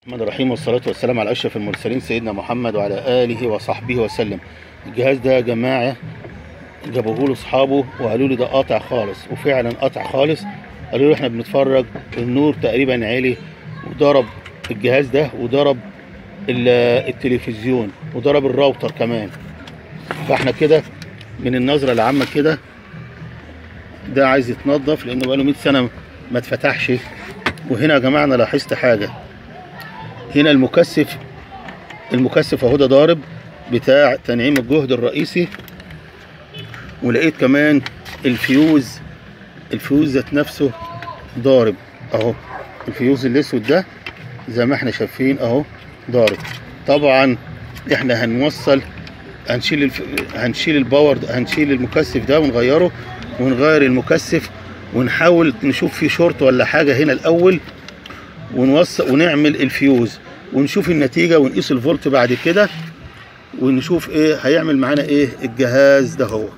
الرحمن الرحيم والصلاة والسلام على أشرف المرسلين سيدنا محمد وعلى آله وصحبه وسلم الجهاز ده يا جماعة جابوه له أصحابه وقالوا لي ده قاطع خالص وفعلا قاطع خالص قالوا له احنا بنتفرج النور تقريبا عالي وضرب الجهاز ده وضرب ال- التلفزيون وضرب الراوتر كمان فاحنا كده من النظرة العامة كده ده عايز يتنضف لأنه بقاله 100 سنة ما اتفتحش وهنا يا جماعة أنا لاحظت حاجة هنا المكثف المكثف اهو ده ضارب بتاع تنعيم الجهد الرئيسي ولقيت كمان الفيوز الفيوز ذات نفسه ضارب اهو الفيوز الاسود ده زي ما احنا شايفين اهو ضارب طبعا احنا هنوصل هنشيل الف... هنشيل الباور ده- هنشيل المكثف ده ونغيره ونغير المكثف ونحاول نشوف فيه شورت ولا حاجه هنا الاول ونوصل ونعمل الفيوز ونشوف النتيجة ونقيس الفولت بعد كده ونشوف ايه هيعمل معانا ايه الجهاز ده هو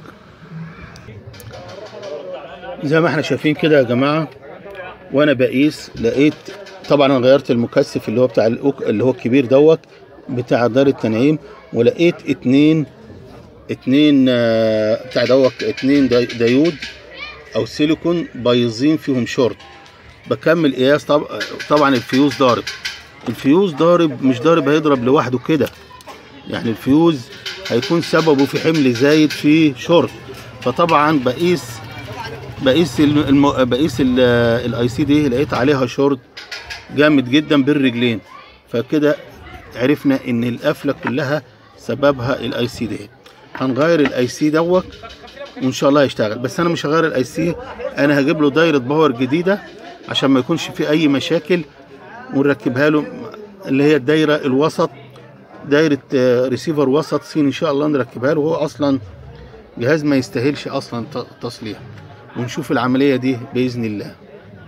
زي ما احنا شايفين كده يا جماعة وانا بقيس لقيت طبعا انا غيرت المكثف اللي هو بتاع الأوك اللي هو الكبير دوت بتاع دار التنعيم ولقيت اتنين اتنين آه، بتاع دوت اتنين دي- ديود او سيليكون بايظين فيهم شورت بكمل قياس طب... طبعا الفيوز ضارب الفيوز ضارب مش ضارب هيضرب لوحده كده يعني الفيوز هيكون سببه في حمل زايد في شورت فطبعا بقيس بقيس الم... بقيس الاي سي دي لقيت عليها شورت جامد جدا بالرجلين فكده عرفنا ان القفله كلها سببها الاي سي دي هنغير الاي سي دوت وان شاء الله هيشتغل بس انا مش هغير الاي سي انا هجيب له دايره باور جديده عشان ما يكونش فيه اي مشاكل ونركبها له اللي هي الدايره الوسط دايره آه، ريسيفر وسط صين ان شاء الله نركبها له هو اصلا جهاز ما يستاهلش اصلا ت- تصليح ونشوف العمليه دي باذن الله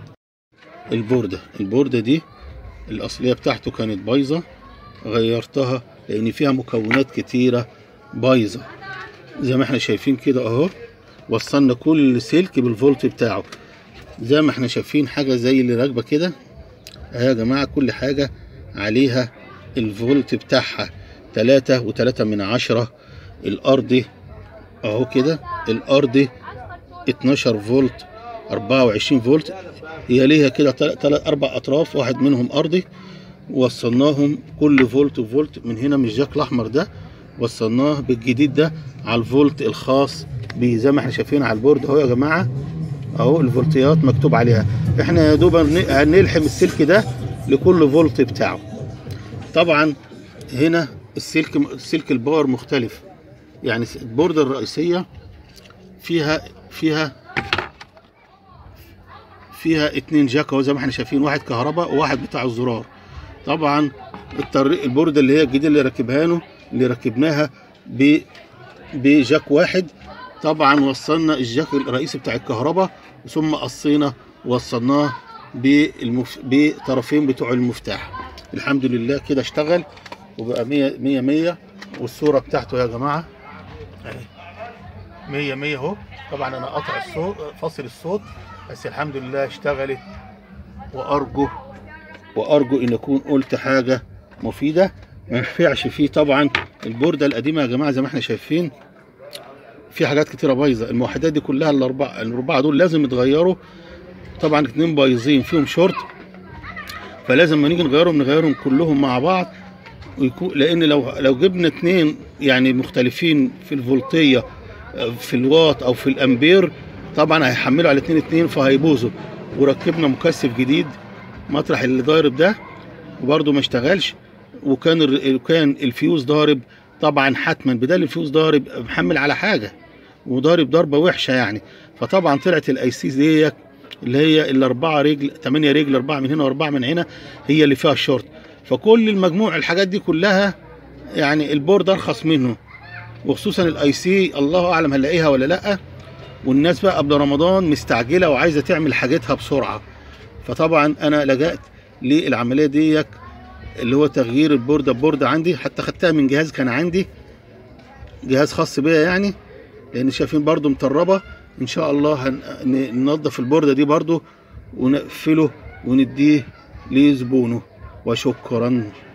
البورده البورده دي الاصليه بتاعته كانت بايظه غيرتها لان فيها مكونات كتيره بايظه زي ما احنا شايفين كده اهو وصلنا كل سلك بالفولت بتاعه زي ما احنا شايفين حاجه زي اللي راكبه كده اهي يا جماعه كل حاجه عليها الفولت بتاعها تلاتة وتلاتة من عشرة الأرضي أهو كده الأرضي 12 فولت 24 فولت هي ليها كده تل- تلات أربع أطراف واحد منهم أرضي وصلناهم كل فولت وفولت من هنا من الجاك الأحمر ده وصلناه بالجديد ده على الفولت الخاص بيه زي ما احنا شايفين على البورد اهو يا جماعه اهو الفولتيات مكتوب عليها احنا يا دوب هن- هنلحم السلك ده لكل فولت بتاعه طبعا هنا السلك السلك الباور مختلف يعني البوردة الرئيسية فيها فيها فيها اتنين جاك اهو زي ما احنا شايفين واحد كهرباء وواحد بتاع الزرار طبعا الطريق البوردة اللي هي الجديدة اللي ركبهانه اللي ركبناها ب بجاك واحد طبعا وصلنا الجاك الرئيسي بتاع الكهرباء ثم قصينا وصلناه بالمف... بطرفين بتوع المفتاح الحمد لله كده اشتغل وبقى مية مية مية والصورة بتاعته يا جماعة اهي مية مية اهو طبعا انا قاطع الصوت فاصل الصوت بس الحمد لله اشتغلت وارجو وارجو ان اكون قلت حاجة مفيدة ما ينفعش فيه طبعا البوردة القديمة يا جماعة زي ما احنا شايفين في حاجات كتيرة بايظة الموحدات دي كلها الأربعة الأربعة دول لازم يتغيروا طبعا اتنين بايظين فيهم شورت فلازم ما نيجي نغيرهم نغيرهم كلهم مع بعض ويكون لأن لو لو جبنا اتنين يعني مختلفين في الفولتية آه، في الواط أو في الأمبير طبعا هيحملوا على اتنين اتنين فهيبوظوا وركبنا مكثف جديد مطرح اللي ضارب ده وبرده ما اشتغلش وكان الر- وكان الفيوز ضارب طبعا حتما بدل الفيوز ضارب محمل على حاجه وضارب ضربه وحشه يعني فطبعا طلعت الاي سي ديت اللي هي الاربعه رجل 8 رجل اربعه من هنا واربعه من هنا هي اللي فيها الشورت فكل المجموع الحاجات دي كلها يعني البورد ارخص منه وخصوصا الاي سي الله اعلم هنلاقيها ولا لا والناس بقى قبل رمضان مستعجله وعايزه تعمل حاجتها بسرعه فطبعا انا لجأت للعمليه ديت اللي هو تغيير البورده بورده عندي حتى خدتها من جهاز كان عندي جهاز خاص بيا يعني لان شايفين برضو مطربه ان شاء الله هننظف البورده دي برضو ونقفله ونديه لزبونه وشكرا